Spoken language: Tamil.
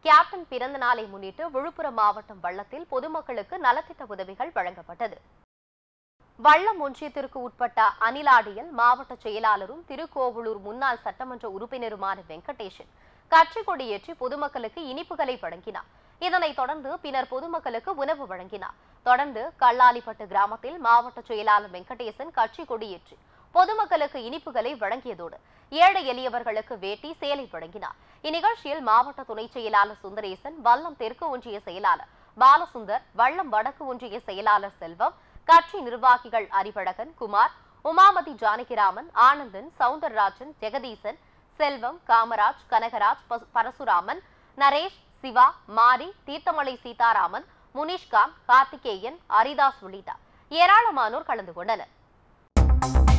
கேப்டன் பிறந்த நாளை முன்னிட்டு விழுப்புரம் மாவட்டம் வள்ளத்தில் பொதுமக்களுக்கு நலத்திட்ட உதவிகள் வழங்கப்பட்டது வள்ளம் ஒன்றியத்திற்கு உட்பட்ட அனிலாடியில் மாவட்ட செயலாளரும் திருக்கோவலூர் முன்னாள் சட்டமன்ற உறுப்பினருமான வெங்கடேஷன் கட்சி கொடியேற்றி பொதுமக்களுக்கு இனிப்புகளை வழங்கினார் இதனைத் தொடர்ந்து பின்னர் பொதுமக்களுக்கு உணவு வழங்கினார் தொடர்ந்து கல்லாலிப்பட்டு கிராமத்தில் மாவட்ட செயலாளர் வெங்கடேசன் கட்சி கொடியேற்றி பொதுமக்களுக்கு இனிப்புகளை வழங்கியதோடு ஏழை எளியவர்களுக்கு வேட்டி சேலை வழங்கினார் இந்நிகழ்ச்சியில் மாவட்ட துணை செயலாளர் சுந்தரேசன் வல்லம் தெற்கு ஒன்றிய செயலாளர் பாலசுந்தர் வள்ளம் வடக்கு ஒன்றிய செயலாளர் செல்வம் கட்சி நிர்வாகிகள் அறிவழகன் குமார் உமாமதி ஜானகிராமன் ஆனந்தன் சவுந்தரராஜன் ஜெகதீசன் செல்வம் காமராஜ் கனகராஜ் பசு- பரசுராமன் நரேஷ் சிவா மாரி தீர்த்தமலை சீதாராமன் முனிஷ்காந்த் கார்த்திகேயன் ஹரிதாஸ் உள்ளிட்ட ஏராளமானோர் கலந்து கொண்டனர்